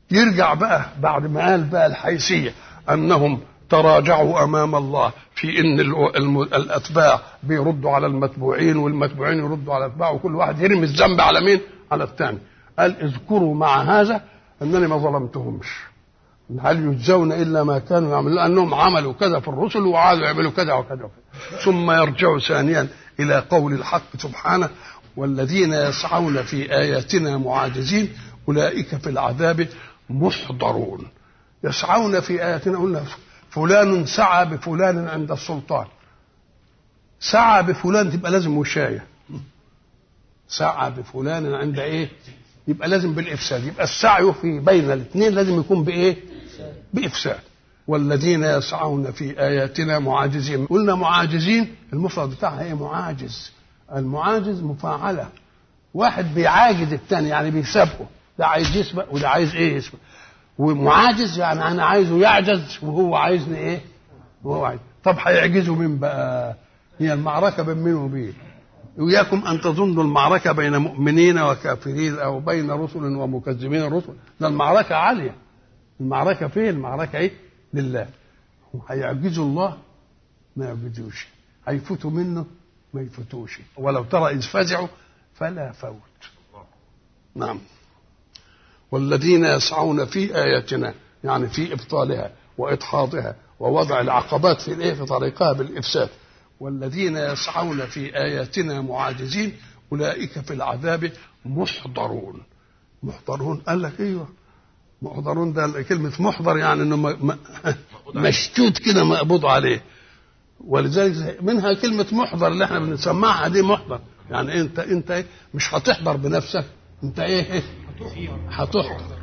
يرجع بقى بعد ما قال بقى الحيثيه انهم تراجعوا امام الله في ان ال- الم- الاتباع بيردوا على المتبوعين والمتبوعين يردوا على الاتباع وكل واحد يرمي الذنب على مين؟ على الثاني. قال اذكروا مع هذا انني ما ظلمتهمش. هل يجزون الا ما كانوا يعملون لانهم عملوا كذا في الرسل وعادوا يعملوا كذا وكذا وكذا. ثم يرجعوا ثانيا الى قول الحق سبحانه والذين يسعون في اياتنا معاجزين اولئك في العذاب محضرون. يسعون في اياتنا قلنا فلان سعى بفلان عند السلطان سعى بفلان تبقى لازم وشايه سعى بفلان عند ايه يبقى لازم بالافساد يبقى السعي في بين الاثنين لازم يكون بايه بافساد والذين يسعون في اياتنا معاجزين قلنا معاجزين المفرد بتاعها ايه معاجز المعاجز مفاعله واحد بيعاجز الثاني يعني بيسابقه ده عايز يسبق وده عايز ايه يسبق ومعاجز يعني انا عايزه يعجز وهو عايزني ايه وهو عايز طب هيعجزوا مين بقى هي المعركه بين مين وبين وإياكم أن تظنوا المعركة بين مؤمنين وكافرين أو بين رسل ومكذبين الرسل ده المعركة عالية المعركة فين المعركة إيه لله هيعجزوا الله ما يعجزوش هيفوتوا منه ما يفوتوش ولو ترى إذ فزعوا فلا فوت نعم والذين يسعون في آياتنا يعني في إبطالها وإدحاضها ووضع العقبات في الإيه في طريقها بالإفساد والذين يسعون في آياتنا معاجزين أولئك في العذاب محضرون محضرون قال لك ايوه محضرون ده كلمة محضر يعني انه م- م- مشتوت كده مقبوض عليه ولذلك منها كلمة محضر اللي احنا بنسمعها دي محضر يعني انت انت إيه؟ مش هتحضر بنفسك انت ايه هتحضر